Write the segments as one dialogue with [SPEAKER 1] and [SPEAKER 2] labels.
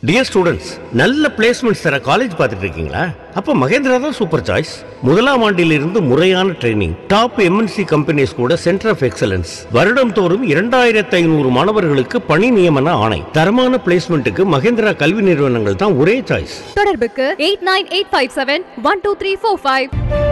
[SPEAKER 1] Dear students நல்ல placements தர college பார்த்துட்டு இருக்கீங்களா அப்ப மகேந்திரா தான் சூப்பர் சாய்ஸ் முதலாம் ஆண்டிலிருந்து முறையான ட்ரைனிங் டாப் எம்என்சி கம்பெனிஸ் கூட சென்டர் ஆஃப் எக்ஸலன்ஸ் வருடம் தோறும் இரண்டாயிரத்து ஐநூறு மாணவர்களுக்கு பணி நியமன ஆணை தரமான பிளேஸ்மெண்ட்டுக்கு மகேந்திரா கல்வி நிறுவனங்கள் தான் ஒரே சாய்ஸ்
[SPEAKER 2] தொடர்புக்கு eight nine eight five seven one two three four five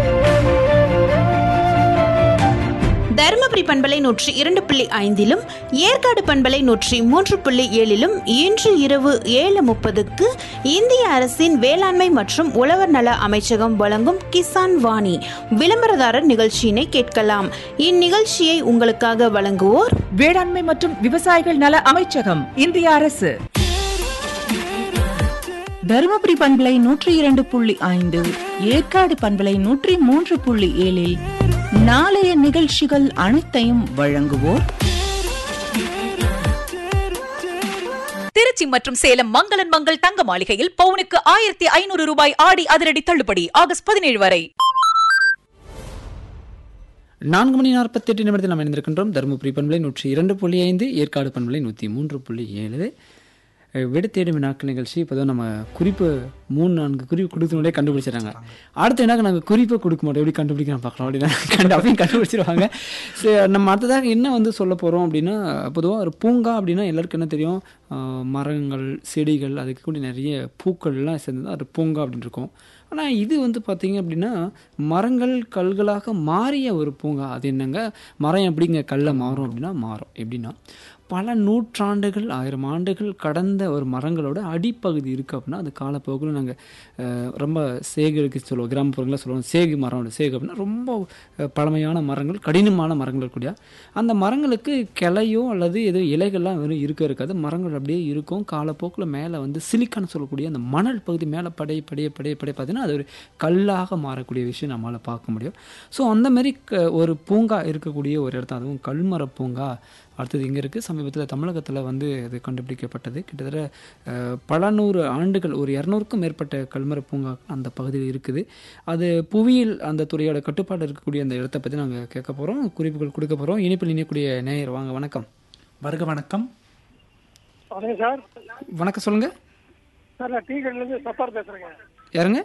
[SPEAKER 3] Dharmapuri பண்பலை நூற்றி இரண்டு புள்ளி ஐந்திலும் ஏற்காடு பண்பலை நூற்றி மூன்று புள்ளி ஏழிலும் இன்று இரவு ஏழு முப்பதுக்கு இந்திய அரசின் வேளாண்மை மற்றும் உழவர் நல அமைச்சகம் வழங்கும் கிசான் வாணி விளம்பரதாரர் நிகழ்ச்சியினை கேட்கலாம் இந்நிகழ்ச்சியை உங்களுக்காக வழங்குவோர்
[SPEAKER 4] வேளாண்மை மற்றும் விவசாயிகள் நல அமைச்சகம் இந்திய அரசு தருமபுரி பண்பலை நூற்றி இரண்டு புள்ளி ஐந்து ஏற்காடு பண்பலை நூற்றி மூன்று புள்ளி ஏழில் நாளைய நிகழ்ச்சிகள் அனைத்தையும் வழங்குவோர்
[SPEAKER 5] திருச்சி மற்றும் சேலம் மங்களன் மங்கள் தங்க மாளிகையில் பவுனுக்கு ஆயிரத்தி ஐநூறு ரூபாய் ஆடி அதிரடி தள்ளுபடி ஆகஸ்ட் பதினேழு வரை
[SPEAKER 6] நான்கு மணி நாற்பத்தெட்டு நிமிடத்தில் நாம் இணைந்திருக்கின்றோம் தருமபுரி பண்பலை நூற்றி இரண்டு புள்ளி ஐந்து ஏற்காடு பண்பலை நூற்றி மூன்று புள்ளி ஏழு அஹ், விடை தேடும் வினாக்கள் நிகழ்ச்சி இப்போதான் நம்ம குறிப்பு மூணு நான்கு குறிப்பு கொடுத்தோடே கண்டுபிடிச்சிடுறாங்க அடுத்து என்ன நாங்கள் குறிப்பை கொடுக்க மாட்டோம் எப்படி கண்டுபிடிக்கிறோம் பார்க்கலாம் அப்படின்னா கண்டு அப்படியும் கண்டுபிடிச்சிருவாங்க சரி நம்ம அடுத்ததாக என்ன வந்து சொல்ல போகிறோம் அப்படின்னா பொதுவாக ஒரு பூங்கா அப்படின்னா எல்லாருக்கும் என்ன தெரியும் அஹ், மரங்கள் செடிகள் அதுக்கு கூட நிறைய பூக்கள்லாம் சேர்ந்து தான் ஒரு பூங்கா அப்படின்னு இருக்கும் ஆனால் இது வந்து பார்த்தீங்க அப்படின்னா மரங்கள் கல்களாக மாறிய ஒரு பூங்கா அது என்னங்க மரம் எப்படிங்க கல்லை மாறும் அப்படின்னா மாறும் எப்படின்னா பல நூற்றாண்டுகள் ஆயிரம் ஆண்டுகள் கடந்த ஒரு மரங்களோட அடிப்பகுதி இருக்குது அப்படின்னா அது காலப்போக்கில் நாங்கள் ரொம்ப சேகரிக்க சொல்லுவோம் கிராமப்புறங்களில் சொல்லுவோம் சேகு மரம் சேகு அப்படின்னா ரொம்ப அஹ், பழமையான மரங்கள் கடினமான மரங்கள் இருக்கக்கூடிய அந்த மரங்களுக்கு கிளையோ அல்லது ஏதோ இலைகள்லாம் வெறும் இருக்க இருக்காது மரங்கள் அப்படியே இருக்கும் காலப்போக்கில் மேலே வந்து சிலிக்கான் சொல்லக்கூடிய அந்த மணல் பகுதி மேலே படைய படைய படைய படைய பார்த்தீங்கன்னா அது ஒரு கல்லாக மாறக்கூடிய விஷயம் நம்மளால் பார்க்க முடியும் ஸோ அந்த மாதிரி க- ஒரு பூங்கா இருக்கக்கூடிய ஒரு இடத்த அதுவும் கல்மர பூங்கா அடுத்தது இங்கே இருக்குது சமீபத்தில் தமிழகத்தில் வந்து இது கண்டுபிடிக்கப்பட்டது கிட்டத்தட்ட அஹ், பல நூறு ஆண்டுகள் ஒரு இரநூறுக்கும் மேற்பட்ட கல்மர பூங்கா அந்த பகுதியில் இருக்குது அது புவியியல் அந்த துறையோட கட்டுப்பாடு இருக்கக்கூடிய அந்த இடத்த பற்றி நாங்கள் கேட்க போகிறோம் குறிப்புகள் கொடுக்க போகிறோம் இனிப்பில் இணையக்கூடிய நேயர் வாங்க வணக்கம்
[SPEAKER 7] வருக வணக்கம்
[SPEAKER 8] வணக்கம் சார்
[SPEAKER 6] வணக்கம் சொல்லுங்கள்
[SPEAKER 8] சார் நான் டீ கடையிலேருந்து சத்தார் பேசுகிறேங்க
[SPEAKER 6] யாருங்க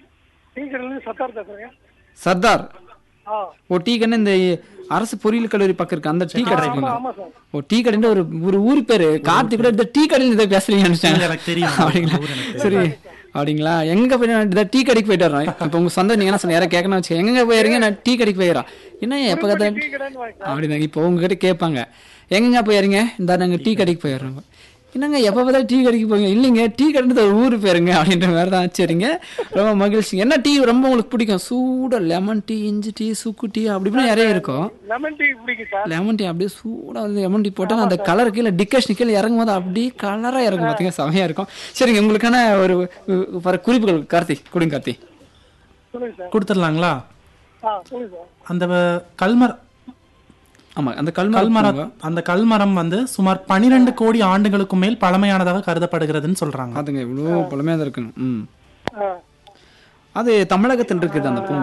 [SPEAKER 8] டீ கடையிலேருந்து சத்தார் பேசுகிறேங்க
[SPEAKER 6] சர்தார்
[SPEAKER 8] ஆ
[SPEAKER 6] ஓ டீ கடை இந்த அரசு பொறியியல் கல்லூரி பக்கம் இருக்கு அந்த டீ கடை இருக்குங்களா
[SPEAKER 8] ஆமாம் சார்
[SPEAKER 6] ஓ டீ கடைன்ற ஒரு ஒரு ஊர் பேரு கார்த்திக் கூட இந்த டீ கடையில் இதை பேசுறீங்கன்னு நினைச்சாங்க
[SPEAKER 7] எனக்கு தெரியும்.
[SPEAKER 6] அப்படிங்களா
[SPEAKER 7] ஊர் எனக்கு
[SPEAKER 6] சரி அப்படிங்களா எங்க போய் நான் இந்த டீ கடைக்கு போயிட்டு வரோம் இப்போ உங்க சொந்த நீங்க என்ன சொன்ன யாரை கேட்கணும் வச்சு எங்க போயிருங்க நான் டீ கடைக்கு போயிடுறோம் என்ன எப்போ கதை
[SPEAKER 8] டீ கடைன்னு வாங்க
[SPEAKER 6] அப்படிதாங்க இப்போ உங்ககிட்ட கேட்பாங்க எங்கங்க போயிருங்க இந்த நாங்க டீ கடைக்கு போயிடுறோம் என்னங்க எப்போ பார்த்தா டீ கடைக்கு போங்க இல்லைங்க டீ கடைன்றது ஒரு ஊர் பேருங்க அப்படின்ற மாதிரி தான் சரிங்க ரொம்ப மகிழ்ச்சி என்ன டீ ரொம்ப உங்களுக்கு பிடிக்கும் சூடாக லெமன் டீ இஞ்சி டீ சுக்கு டீ அப்படி இப்படி நிறைய இருக்கும்
[SPEAKER 8] லெமன் டீ பிடிக்கும் சார்
[SPEAKER 6] லெமன் டீ அப்படியே சூடாக வந்து லெமன் டீ போட்டால் அந்த கலர் கீழே டிக்கஷன் கீழே இறங்கும் போது அப்படியே கலராக இறங்கும் பார்த்தீங்க செமையாக இருக்கும் சரிங்க உங்களுக்கான ஒரு உ- வர குறிப்புகள் கார்த்தி கொடுங்க கார்த்தி
[SPEAKER 8] சொல்லுங்க சார்
[SPEAKER 7] கொடுத்துடலாங்களா
[SPEAKER 8] ஆ சொல்லுங்க சார்
[SPEAKER 7] அந்த கல்மர
[SPEAKER 6] ஆமாம் அந்த கல்மரம்
[SPEAKER 7] கல்மரம் அந்த கல்மரம் வந்து சுமார் பனிரெண்டு கோடி ஆண்டுகளுக்கு மேல் பழமையானதாக கருதப்படுகிறதுன்னு சொல்றாங்க
[SPEAKER 6] அதுங்க இவ்வளோ பழமையாக தான் இருக்குங்க ம்
[SPEAKER 8] ஆ
[SPEAKER 6] அது தமிழகத்தில் இருக்குது அந்த பூங்கா